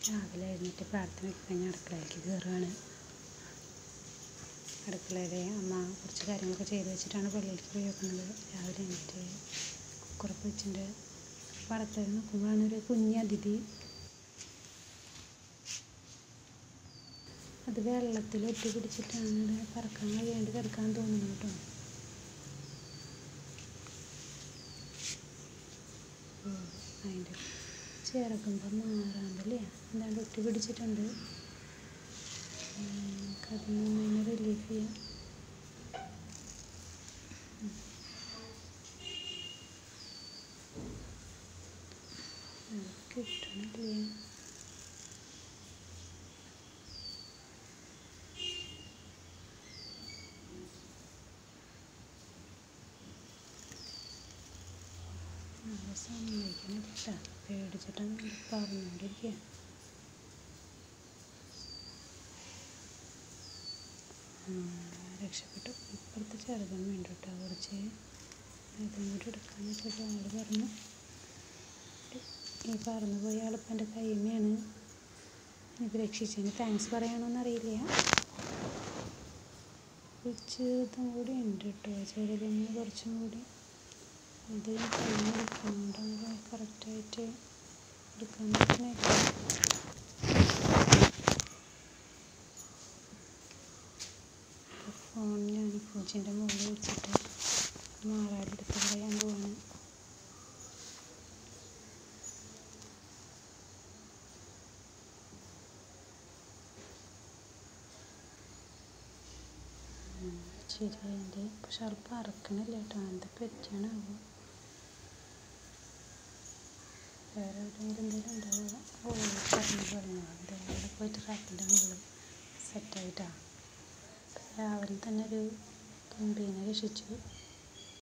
രാവിലെ എഴുന്നേറ്റ് പ്രാർത്ഥന കഴിഞ്ഞ് അടുക്കളയിലേക്ക് കയറുകയാണ് അടുക്കളയിൽ അമ്മ കുറച്ച് കാര്യങ്ങളൊക്കെ ചെയ്ത് വെച്ചിട്ടാണ് പള്ളിയിലേക്ക് പോയി വെക്കുന്നത് രാവിലെ എണീറ്റ് കുക്കറൊക്കെ വെച്ചിട്ടുണ്ട് അപ്പോൾ അടുക്കളയിൽ നിൽക്കുമ്പോഴാണ് ഒരു കുഞ്ഞ് അതിഥി അത് വെള്ളത്തിൽ ഒട്ടി പിടിച്ചിട്ടാണ് ഇവിടെ പറക്കാൻ കഴിയാണ്ട് കിടക്കാൻ തോന്നുന്നു കേട്ടോ ഓ അതിൻ്റെ ചിറകുമ്പോൾ മാറാണ്ടല്ലേ എന്താണ്ട് ഒട്ടി പിടിച്ചിട്ടുണ്ട് അതിൽ നിന്ന് അതിനെ റിലീഫ് ചെയ്യാം അത് കിട്ടണില്ല അത് സമ്മതിക്കണില്ല കേട്ടോ പേടിച്ചിട്ടാണ് പറഞ്ഞുകൊണ്ടിരിക്കുക രക്ഷപ്പെട്ടു ഇപ്പുറത്തെ ചെറുതം വേണ്ട കേട്ടോ കുറച്ച് ഇതും കൂടി എടുക്കാന്ന് വെച്ചിട്ട് ആൾ പറഞ്ഞു ഈ പറന്നു പോയ ആളിപ്പം എൻ്റെ കൈമയാണ് എനിക്ക് രക്ഷിച്ചതിന് താങ്ക്സ് പറയാനൊന്നറിയില്ല കുറച്ച് ഇതും കൂടി ഉണ്ട് കേട്ടോ ചെറുതിന് കുറച്ചും കൂടി അത് കൈ എടുക്കുന്നുണ്ടെങ്കിൽ കറക്റ്റായിട്ട് എടുക്കാൻ പറ്റുന്നില്ല ഫോൺ ഞാൻ പൂച്ചേൻ്റെ മുകളിൽ വെച്ചിട്ട് മാറാടെടുത്ത് കളയാൻ പോവാണ് ശരിയായിട്ട് പക്ഷെ ആൾ പറക്കണില്ല കേട്ടോ എന്താ പറ്റിയാണാവോ വേറെ എവിടെയെങ്കിലും എന്തെങ്കിലും ഉണ്ടാവുക ഓ പറഞ്ഞു പറഞ്ഞു അത് അവിടെ പോയിട്ട് റാക്കിൻ്റെ മുകളിൽ സെറ്റായിട്ടാണ് രാവിലെ തന്നെ ഒരു തുമ്പീനെ രക്ഷിച്ചു